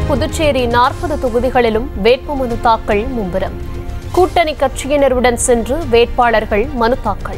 புதுச்சேரி நாற்பது தொகுதிகளிலும் வேட்புமனு தாக்கல் மும்முரம் கூட்டணி கட்சியினருடன் சென்று வேட்பாளர்கள் மனு தாக்கல்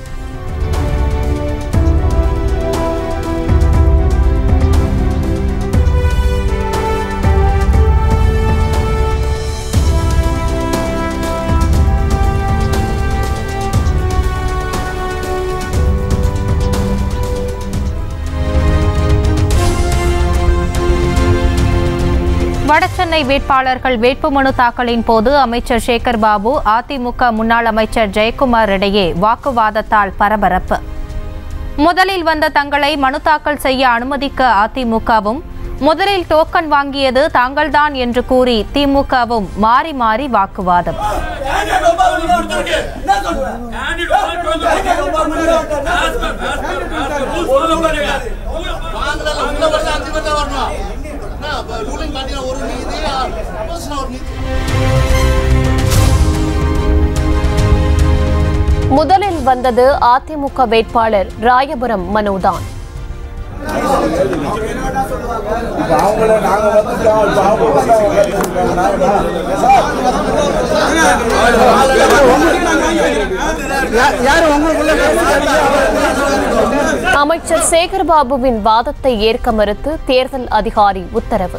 வடசென்னை வேட்பாளர்கள் வேட்புமனு தாக்கலின் போது அமைச்சர் சேகர் பாபு அதிமுக முன்னாள் அமைச்சர் ஜெயக்குமார் இடையே வாக்குவாதத்தால் பரபரப்பு முதலில் வந்த தங்களை மனு தாக்கல் செய்ய அனுமதிக்க அதிமுகவும் முதலில் டோக்கன் வாங்கியது தாங்கள்தான் என்று கூறி திமுகவும் மாறி மாறி வாக்குவாதம் வாங்குறதுல உள்ள வருஷம் அஞ்சு பேர் தான் வரணும் என்ன ரூலிங் பார்த்தீங்கன்னா ஒரு நீதி opposition ஒரு நீதி முதலில் வந்தது அதிமுக வேட்பாளர் ராயபுரம் மனோதான் அவங்கள நாங்க வந்துட்டோம் இப்ப அவங்க அமைச்சர் சேகர்பாபுவின் வாதத்தை ஏற்க மறுத்து தேர்தல் அதிகாரி உத்தரவு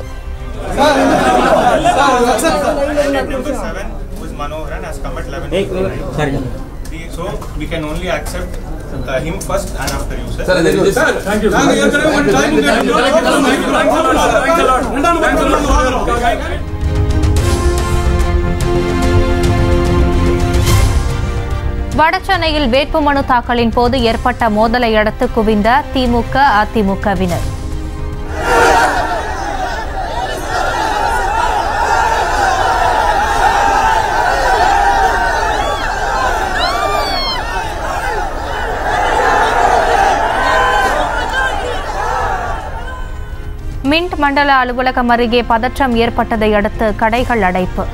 number seven, who is Manoharan, has come at 11. We- So we can only accept uh, him first and after you, sir. வடசென்னையில் வேட்புமனு தாக்கலின் போது ஏற்பட்ட மோதலை அடுத்து குவிந்த திமுக அதிமுகவினர் மின்ட் மண்டல அலுவலகம் அருகே பதற்றம் ஏற்பட்டதை அடுத்து கடைகள் அடைப்பு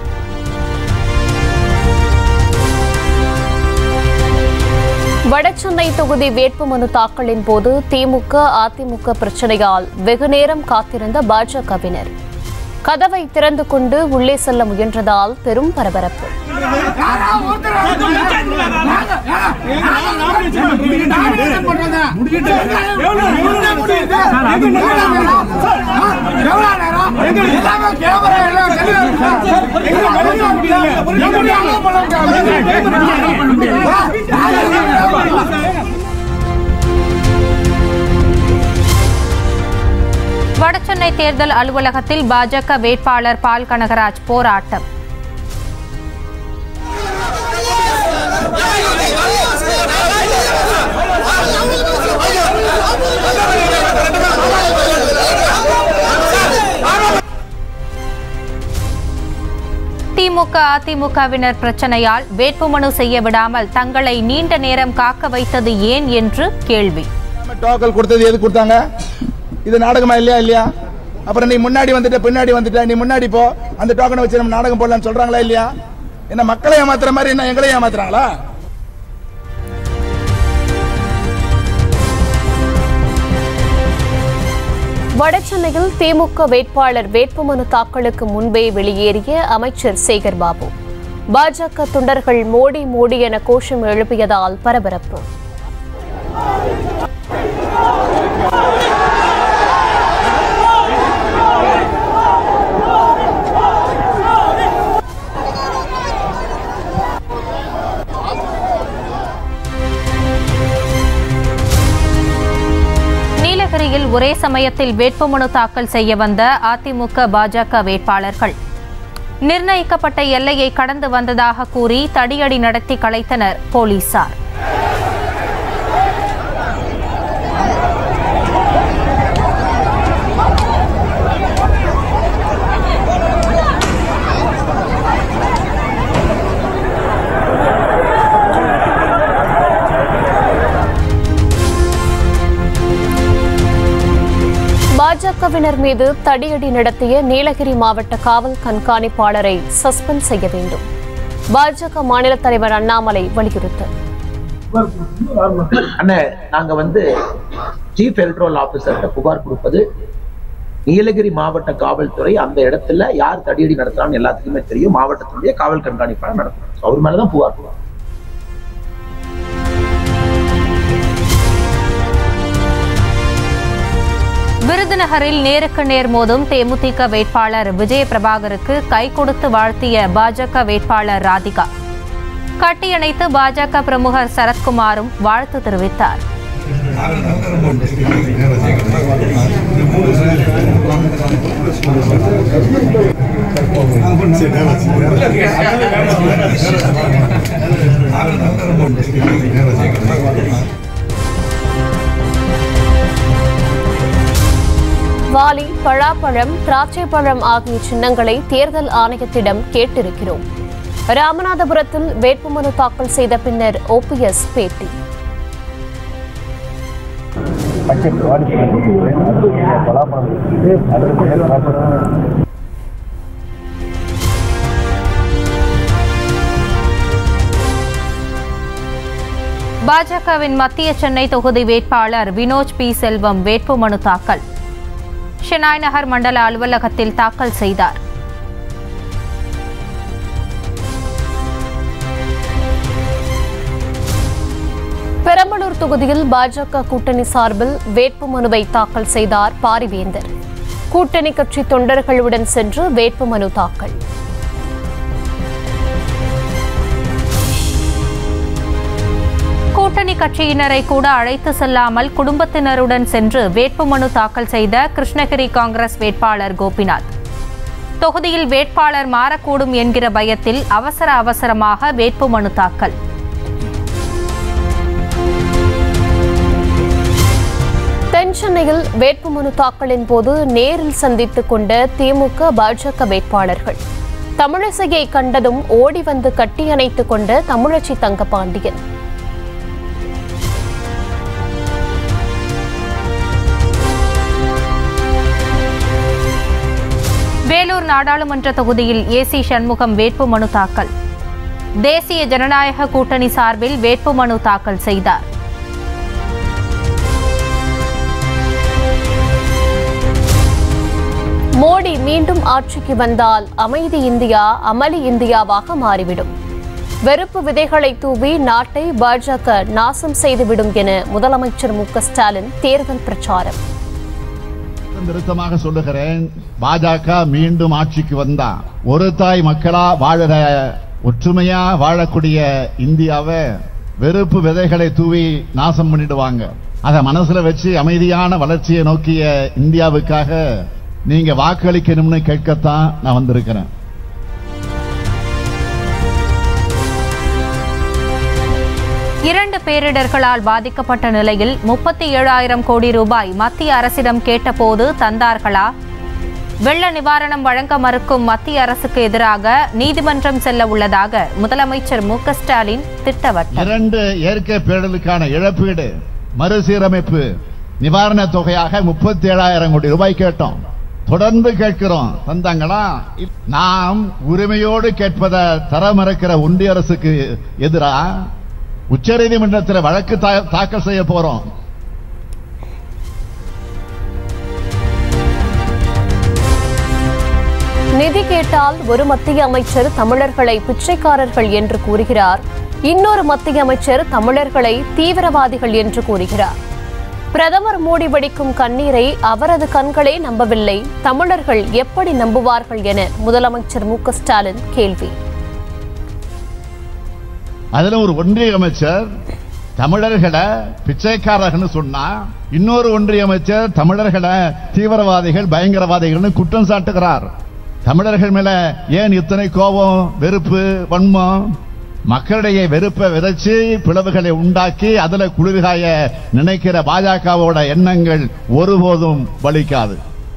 வடசென்னை தொகுதி வேட்புமனு தாக்கலின் போது திமுக அதிமுக பிரச்சனையால் வெகுநேரம் காத்திருந்த பாஜகவினர் கதவை திறந்து கொண்டு உள்ளே செல்ல முயன்றதால் பெரும் பரபரப்பு வடசென்னை தேர்தல் அலுவலகத்தில் பாஜக வேட்பாளர் பால் கனகராஜ் போராட்டம் திமுக அதிமுகவினர் பிரச்சனையால் வேட்புமனு செய்ய விடாமல் தங்களை நீண்ட நேரம் காக்க வைத்தது ஏன் என்று கேள்வி டோக்கல் கொடுத்தது எது கொடுத்தாங்க இது நாடகமா இல்லையா இல்லையா அப்புறம் நீ முன்னாடி வந்துட்ட பின்னாடி வந்துட்ட நீ முன்னாடி போ அந்த டோக்கனை வச்சு நம்ம நாடகம் போடலாம்னு சொல்றாங்களா இல்லையா என்ன மக்களை ஏமாத்துற மாதிரி என்ன எங்களை ஏமாத்துறாங்களா வடசென்னையில் திமுக வேட்பாளர் வேட்புமனு தாக்கலுக்கு முன்பே வெளியேறிய அமைச்சர் சேகர்பாபு பாஜக தொண்டர்கள் மோடி மோடி என கோஷம் எழுப்பியதால் பரபரப்பு நீலகிரியில் ஒரே சமயத்தில் வேட்புமனு தாக்கல் செய்ய வந்த அதிமுக பாஜக வேட்பாளர்கள் நிர்ணயிக்கப்பட்ட எல்லையை கடந்து வந்ததாக கூறி தடியடி நடத்தி கலைத்தனர் போலீசார் பாஜகவினர் மீது தடியடி நடத்திய நீலகிரி மாவட்ட காவல் கண்காணிப்பாளரை சஸ்பெண்ட் செய்ய வேண்டும் பாஜக மாநில தலைவர் அண்ணாமலை வலியுறுத்தல் அண்ணே நாங்க வந்து சீஃப் எலக்ட்ரல் ஆபீசர்கிட்ட புகார் கொடுப்பது நீலகிரி மாவட்ட காவல்துறை அந்த இடத்துல யார் தடியடி நடத்துறான்னு எல்லாத்துக்குமே தெரியும் மாவட்டத்தினுடைய காவல் கண்காணிப்பாளர் நடத்துறாங்க So அவர் மேலதான் புகார் போடுவாங்க விருதுநகரில் நேருக்கு நேர் மோதும் தேமுதிக வேட்பாளர் விஜய பிரபாகருக்கு கை கொடுத்து வாழ்த்திய பாஜக வேட்பாளர் ராதிகா கட்டியணைத்து பாஜக பிரமுகர் சரத்குமாரும் வாழ்த்து தெரிவித்தார் வாலி பழாப்பழம் திராட்சை பழம் ஆகிய சின்னங்களை தேர்தல் ஆணையத்திடம் கேட்டிருக்கிறோம் ராமநாதபுரத்தில் வேட்புமனு தாக்கல் செய்த பின்னர் ஓபிஎஸ் பேட்டி பாஜகவின் மத்திய சென்னை தொகுதி வேட்பாளர் வினோஜ் பி செல்வம் வேட்புமனு தாக்கல் ஷெனாய் நகர் மண்டல அலுவலகத்தில் தாக்கல் செய்தார் பெரம்பலூர் தொகுதியில் பாஜக கூட்டணி சார்பில் வேட்புமனுவை தாக்கல் செய்தார் பாரிவேந்தர் கூட்டணி கட்சி தொண்டர்களுடன் சென்று வேட்புமனு தாக்கல் கூட்டணி கட்சியினரை கூட அழைத்து செல்லாமல் குடும்பத்தினருடன் சென்று வேட்புமனு தாக்கல் செய்த கிருஷ்ணகிரி காங்கிரஸ் வேட்பாளர் கோபிநாத் தொகுதியில் வேட்பாளர் மாறக்கூடும் என்கிற பயத்தில் அவசர அவசரமாக வேட்புமனு தாக்கல் தென் சென்னையில் வேட்புமனு தாக்கலின் போது நேரில் சந்தித்துக் கொண்ட திமுக பாஜக வேட்பாளர்கள் தமிழிசையை கண்டதும் ஓடி வந்து கட்டியணைத்துக் கொண்ட தமிழச்சி தங்கபாண்டியன் வேலூர் நாடாளுமன்ற தொகுதியில் ஏசி சண்முகம் வேட்புமனு தாக்கல் தேசிய ஜனநாயக கூட்டணி சார்பில் வேட்புமனு தாக்கல் செய்தார் மோடி மீண்டும் ஆட்சிக்கு வந்தால் அமைதி இந்தியா அமளி இந்தியாவாக மாறிவிடும் வெறுப்பு விதைகளை தூவி நாட்டை பாஜக நாசம் செய்துவிடும் என முதலமைச்சர் மு க ஸ்டாலின் தேர்தல் பிரச்சாரம் நிறுத்தமாக சொல்லுகிறேன் பாஜக மீண்டும் ஆட்சிக்கு வந்தா ஒரு தாய் மக்களா வாழற ஒற்றுமையா வாழக்கூடிய இந்தியாவை வெறுப்பு விதைகளை தூவி நாசம் பண்ணிடுவாங்க அத மனசுல வச்சு அமைதியான வளர்ச்சியை நோக்கிய இந்தியாவுக்காக நீங்க வாக்களிக்கணும்னு கேட்கத்தான் நான் வந்திருக்கிறேன் இரண்டு பேரிடர்களால் பாதிக்கப்பட்ட நிலையில் முப்பத்தி ஏழாயிரம் கோடி ரூபாய் மத்திய அரசிடம் கேட்டபோது தந்தார்களா வெள்ள நிவாரணம் வழங்க மறுக்கும் மத்திய அரசுக்கு எதிராக நீதிமன்றம் செல்ல உள்ளதாக முதலமைச்சர் மு க ஸ்டாலின் திட்டவட்டம் இரண்டு இயற்கை பேரிடருக்கான இழப்பீடு மறுசீரமைப்பு நிவாரண தொகையாக முப்பத்தி ஏழாயிரம் கோடி ரூபாய் கேட்டோம் தொடர்ந்து கேட்கிறோம் தந்தாங்களா நாம் உரிமையோடு கேட்பதை தர மறுக்கிற ஒன்றிய அரசுக்கு எதிரா உச்சநீதிமன்றத்தில் வழக்கு தா- தாக்கல் செய்ய போறோம் நிதி கேட்டால் ஒரு மத்திய அமைச்சர் தமிழர்களை பிச்சைக்காரர்கள் என்று கூறுகிறார் இன்னொரு மத்திய அமைச்சர் தமிழர்களை தீவிரவாதிகள் என்று கூறுகிறார் பிரதமர் மோடி வடிக்கும் கண்ணீரை அவரது கண்களே நம்பவில்லை தமிழர்கள் எப்படி நம்புவார்கள் என முதலமைச்சர் மு க ஸ்டாலின் கேள்வி அதுல ஒரு ஒன்றிய அமைச்சர் தமிழர்களை பிச்சைக்காரர்கள்னு சொன்னா இன்னொரு ஒன்றிய அமைச்சர் தமிழர்களை தீவிரவாதிகள் பயங்கரவாதிகள்னு குற்றம் சாட்டுகிறார் தமிழர்கள் மேல ஏன் இத்தனை கோபம் வெறுப்பு வன்மம் மக்களிடையே வெறுப்பை விதைச்சு பிளவுகளை உண்டாக்கி அதுல குளிர்காய நினைக்கிற பாஜகவோட எண்ணங்கள் ஒருபோதும் பலிக்காது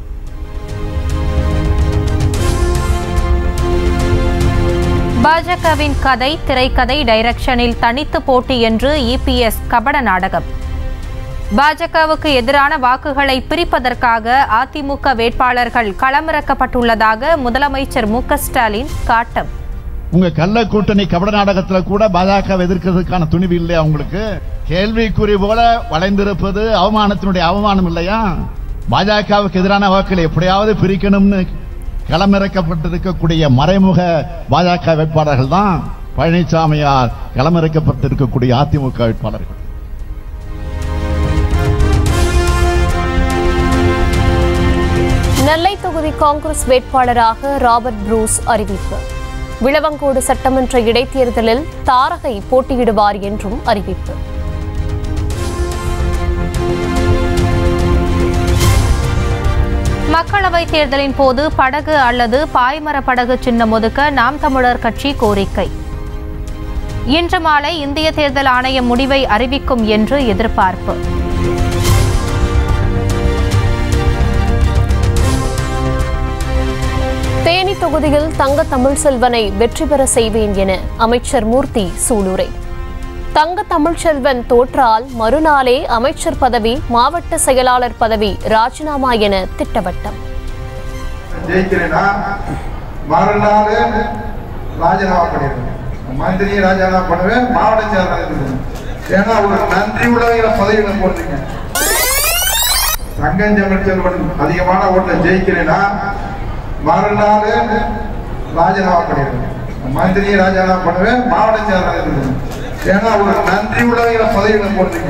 பாஜகவின் கதை திரைக்கதை டைரக்ஷனில் தனித்து போட்டி என்று இபிஎஸ் கபட நாடகம் பாஜகவுக்கு எதிரான வாக்குகளை பிரிப்பதற்காக அதிமுக வேட்பாளர்கள் களமிறக்கப்பட்டுள்ளதாக முதலமைச்சர் மு க ஸ்டாலின் காட்டம் உங்க கள்ள கூட்டணி கபட நாடகத்துல கூட பாஜக எதிர்க்கிறதுக்கான துணிவு இல்லையா உங்களுக்கு கேள்விக்குறி போல வளைந்திருப்பது அவமானத்தினுடைய அவமானம் இல்லையா பாஜகவுக்கு எதிரான வாக்களை எப்படியாவது பிரிக்கணும்னு களமிறக்கப்பட்டிருக்கக்கூடிய மறைமுக பாஜக வேட்பாளர்கள் தான் பழனிசாமியார் களமிறக்கப்பட்டிருக்கக்கூடிய அதிமுக வேட்பாளர்கள் நெல்லை தொகுதி காங்கிரஸ் வேட்பாளராக ராபர்ட் ப்ரூஸ் அறிவிப்பு விளவங்கோடு சட்டமன்ற இடைத்தேர்தலில் தாரகை போட்டியிடுவார் என்றும் அறிவிப்பு மக்களவைத் தேர்தலின் போது படகு அல்லது பாய்மர படகு சின்னம் ஒதுக்க நாம் தமிழர் கட்சி கோரிக்கை இன்று மாலை இந்திய தேர்தல் ஆணையம் முடிவை அறிவிக்கும் என்று எதிர்பார்ப்பு தேனி தொகுதியில் தங்க தமிழ்செல்வனை வெற்றி பெற செய்வேன் என அமைச்சர் மூர்த்தி சூளுரை தங்க தமிழ்ச்செல்வன் தோற்றால் மறுநாளே அமைச்சர் பதவி மாவட்ட செயலாளர் பதவி ராஜினாமா என திட்டவட்டம் ஜெயிக்கிறேன்னா மறுநாள் ராஜினாமா பண்ணிடுவேன் மந்திரியை ராஜினாமா பண்ணுவேன் மாவட்ட செயலாளர் இருக்கணும். ஏன்னா ஒரு நன்றி உள்ளவங்கள பதவியில போடுறீங்க தங்கம் தமிழ்ச்செல்வன் அதிகமான ஓட்டை ஜெயிக்கிறேன்னா மறுநாள் ராஜினாமா பண்ணிடுவேன் மந்திரியை ராஜினாமா பண்ணுவேன் மாவட்ட செயலாளர் இருக்கணும். ஏன்னா ஒரு நன்றி உள்ளவங்கள பதவியில போடுறீங்க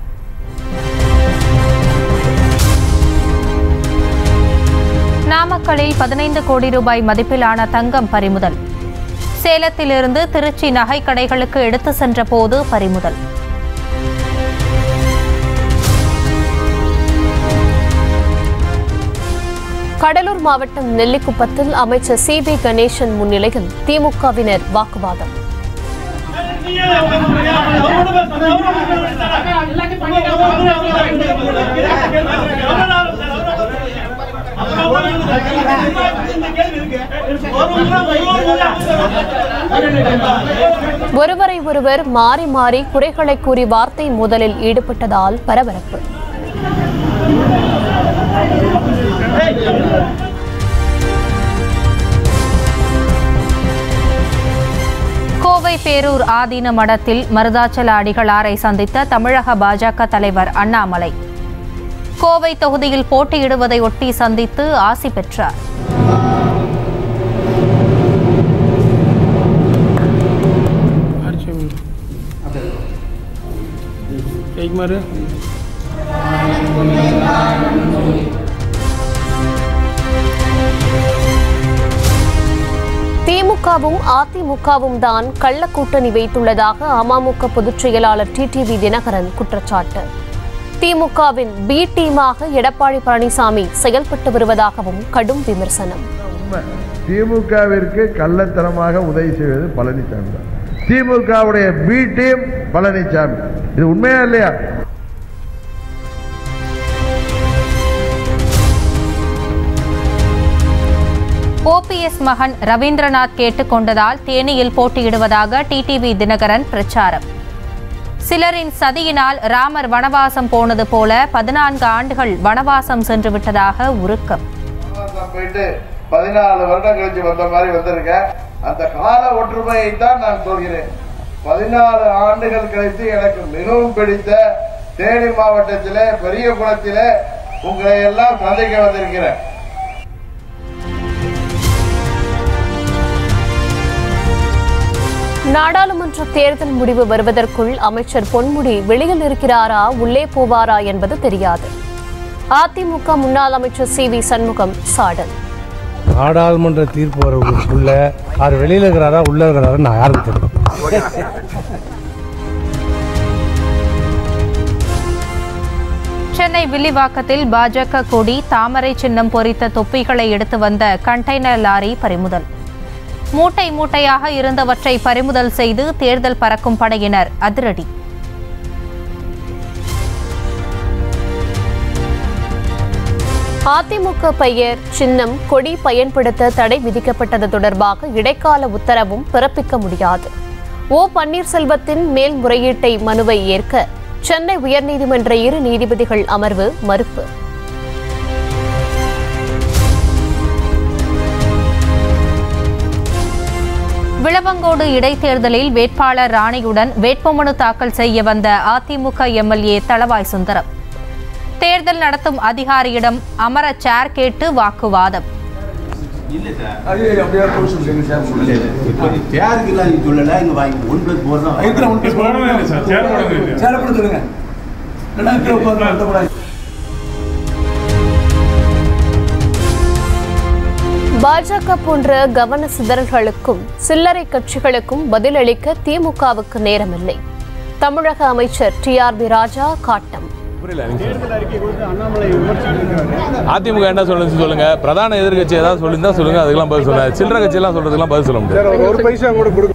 நாமக்கலில் பதினைந்து கோடி ரூபாய் மதிப்பிலான தங்கம் பறிமுதல் சேலத்திலிருந்து திருச்சி நகை கடைகளுக்கு எடுத்து சென்ற போது பறிமுதல் கடலூர் மாவட்டம் நெல்லிக்குப்பத்தில் அமைச்சர் சி பி கணேசன் முன்னிலையில் திமுகவினர் வாக்குவாதம் ஒருவரை ஒருவர் மாறி மாறி குறைகளை கூறி வார்த்தை மோதலில் ஈடுபட்டதால் பரபரப்பு கோவை பேரூர் ஆதீன மடத்தில் மருதாச்சல அடிகளாரை சந்தித்த தமிழக பாஜக தலைவர் அண்ணாமலை கோவை தொகுதியில் போட்டியிடுவதை ஒட்டி சந்தித்து ஆசி பெற்றார் ஜெயக்குமார் திமுகவும் அதிமுகவும் தான் கள்ள கூட்டணி வைத்துள்ளதாக அமமுக பொதுச் செயலாளர் டிடிவி தினகரன் குற்றச்சாட்டு திமுகவின் பி டீமாக எடப்பாடி பழனிசாமி செயல்பட்டு வருவதாகவும் கடும் விமர்சனம் உண்மை திமுகவிற்கு கள்ளத்தனமாக உதவி செய்வது பழனிசாமி தான் திமுகவுடைய பி டீம் பழனிசாமி இது உண்மையா இல்லையா ஓபிஎஸ் மகன் ரவீந்திரநாத் கேட்டுக்கொண்டதால் தேனியில் போட்டியிடுவதாக டிடிவி தினகரன் பிரச்சாரம் சிலரின் சதியினால் ராமர் வனவாசம் போனது போல பதினான்கு ஆண்டுகள் வனவாசம் சென்று விட்டதாக உருக்கம் நான் போயிட்டு பதினாலு வருடம் கழிச்சு வந்த மாதிரி வந்திருக்கேன் அந்த கால ஒற்றுமையை தான் நான் சொல்கிறேன் பதினாலு ஆண்டுகள் கழித்து எனக்கு மிகவும் பிடித்த தேனி மாவட்டத்திலே பெரிய குளத்திலே உங்களை எல்லாம் சந்திக்க வந்திருக்கிறேன் நாடாளுமன்ற தேர்தல் முடிவு வருவதற்குள் அமைச்சர் பொன்முடி வெளியில் இருக்கிறாரா உள்ளே போவாரா என்பது தெரியாது அதிமுக முன்னாள் அமைச்சர் சி வி சண்முகம் சாடல் நாடாளுமன்ற தீர்ப்பு வரவுக்குள்ள அவர் வெளியில் இருக்கிறாரா உள்ள இருக்கிறாரா நான் யாருக்கு தெரியும் சென்னை வில்லிவாக்கத்தில் பாஜக கொடி தாமரை சின்னம் பொறித்த தொப்பிகளை எடுத்து வந்த கண்டெய்னர் லாரி பறிமுதல் மூட்டை மூட்டையாக இருந்தவற்றை பறிமுதல் செய்து தேர்தல் பறக்கும் படையினர் அதிரடி அதிமுக பெயர் சின்னம் கொடி பயன்படுத்த தடை விதிக்கப்பட்டது தொடர்பாக இடைக்கால உத்தரவும் பிறப்பிக்க முடியாது ஓ பன்னீர்செல்வத்தின் மேல்முறையீட்டை மனுவை ஏற்க சென்னை உயர்நீதிமன்ற இரு நீதிபதிகள் அமர்வு மறுப்பு விளவங்கோடு இடைத்தேர்தலில் வேட்பாளர் ராணியுடன் வேட்புமனு தாக்கல் செய்ய வந்த அதிமுக எம்எல்ஏ தளவாய் சுந்தரம் தேர்தல் நடத்தும் அதிகாரியிடம் அமர சேர் கேட்டு வாக்குவாதம் சேருக்குலாம் நீ சொல்லல இங்க வாங்கி ஒன் பிளஸ் போர் தான் பாஜக போன்ற கவன சிதறல்களுக்கும் சில்லறை கட்சிகளுக்கும் பதிலளிக்க திமுகவுக்கு நேரமில்லை தமிழக அமைச்சர் டி ஆர் பி ராஜா காட்டம் அதிமுக என்ன சொல்லுச்சு சொல்லுங்க பிரதான எதிர்க்கட்சி ஏதாவது சொல்லியிருந்தா சொல்லுங்க அதுக்கெல்லாம் பதில் சொல்லுங்க சில்லறை கட்சியெல்லாம் சொல்றதுக்கெல்லாம் பதில் சொல்ல முடியாது ஒரு பைசா கூட கொடுக்க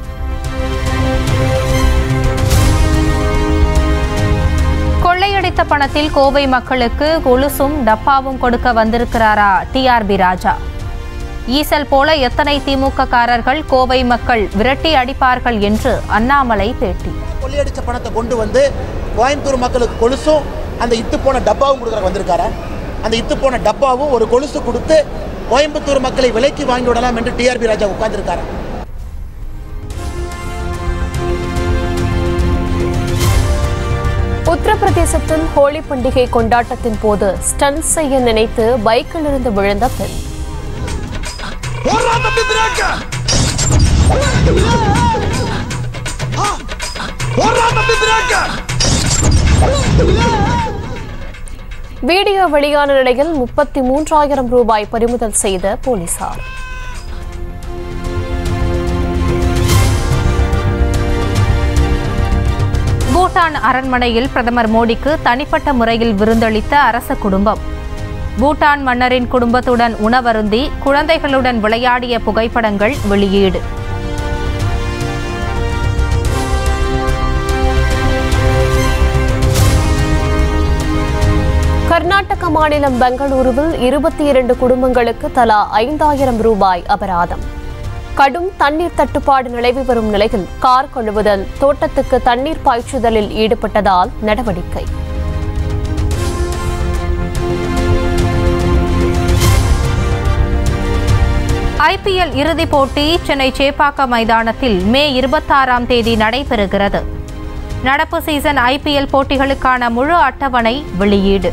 கொள்ளையடித்த பணத்தில் கோவை மக்களுக்கு கொலுசும் டப்பாவும் கொடுக்க வந்திருக்கிறாரா டிஆர்பி ராஜா ஈசல் போல எத்தனை திமுக காரர்கள் கோவை மக்கள் விரட்டி அடிப்பார்கள் என்று அண்ணாமலை பேட்டி கொள்ளையடிச்ச பணத்தை கொண்டு வந்து கோயம்புத்தூர் மக்களுக்கு கொலுசும் அந்த இத்து போன டப்பாவும் கொடுக்குற வந்திருக்காரா அந்த இத்து போன டப்பாவும் ஒரு கொலுசு கொடுத்து கோயம்புத்தூர் மக்களை விலைக்கு வாங்கி விடலாம் என்று டிஆர்பி ராஜா உட்கார்ந்திருக்காரா உத்தரப்பிரதேசத்தில் ஹோலி பண்டிகை கொண்டாட்டத்தின் போது ஸ்டன் செய்ய நினைத்து பைக்கில் இருந்து விழுந்த பெண் வீடியோ வெளியான நிலையில் முப்பத்தி மூன்றாயிரம் ரூபாய் பறிமுதல் செய்த போலீசார் பூட்டான் அரண்மனையில் பிரதமர் மோடிக்கு தனிப்பட்ட முறையில் விருந்தளித்த அரச குடும்பம் பூட்டான் மன்னரின் குடும்பத்துடன் உணவருந்தி குழந்தைகளுடன் விளையாடிய புகைப்படங்கள் வெளியீடு கர்நாடக மாநிலம் பெங்களூருவில் இருபத்தி இரண்டு குடும்பங்களுக்கு தலா ஐந்தாயிரம் ரூபாய் அபராதம் கடும் தண்ணீர் தட்டுப்பாடு நிலவி வரும் நிலையில் கார் கழுவுதல் தோட்டத்துக்கு தண்ணீர் பாய்ச்சுதலில் ஈடுபட்டதால் நடவடிக்கை ஐபிஎல் இறுதிப் போட்டி சென்னை சேப்பாக்கம் மைதானத்தில் மே இருபத்தாறாம் தேதி நடைபெறுகிறது நடப்பு சீசன் ஐபிஎல் போட்டிகளுக்கான முழு அட்டவணை வெளியீடு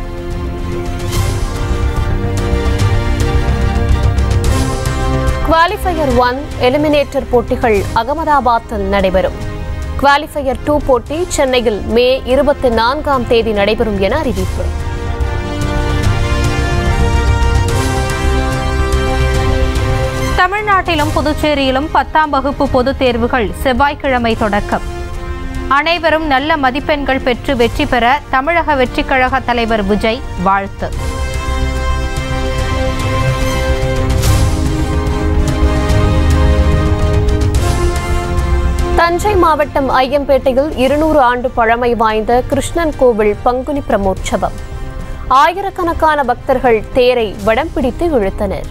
குவாலிஃபயர் ஒன் எலிமினேட்டர் போட்டிகள் அகமதாபாத்தில் நடைபெறும் குவாலிஃபயர் டூ போட்டி சென்னையில் மே இருபத்தி நான்காம் தேதி நடைபெறும் என அறிவிப்பு தமிழ்நாட்டிலும் புதுச்சேரியிலும் பத்தாம் வகுப்பு பொதுத் தேர்வுகள் செவ்வாய்க்கிழமை தொடக்கம் அனைவரும் நல்ல மதிப்பெண்கள் பெற்று வெற்றி பெற தமிழக வெற்றிக் கழக தலைவர் விஜய் வாழ்த்து தஞ்சை மாவட்டம் ஐயம்பேட்டையில் இருநூறு ஆண்டு பழமை வாய்ந்த கிருஷ்ணன் கோவில் பங்குனி பிரமோற்சவம் ஆயிரக்கணக்கான பக்தர்கள் தேரை வடம் பிடித்து இழுத்தனர்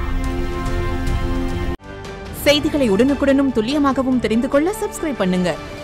செய்திகளை உடனுக்குடனும் துல்லியமாகவும் தெரிந்து கொள்ள சப்ஸ்கிரைப் பண்ணுங்க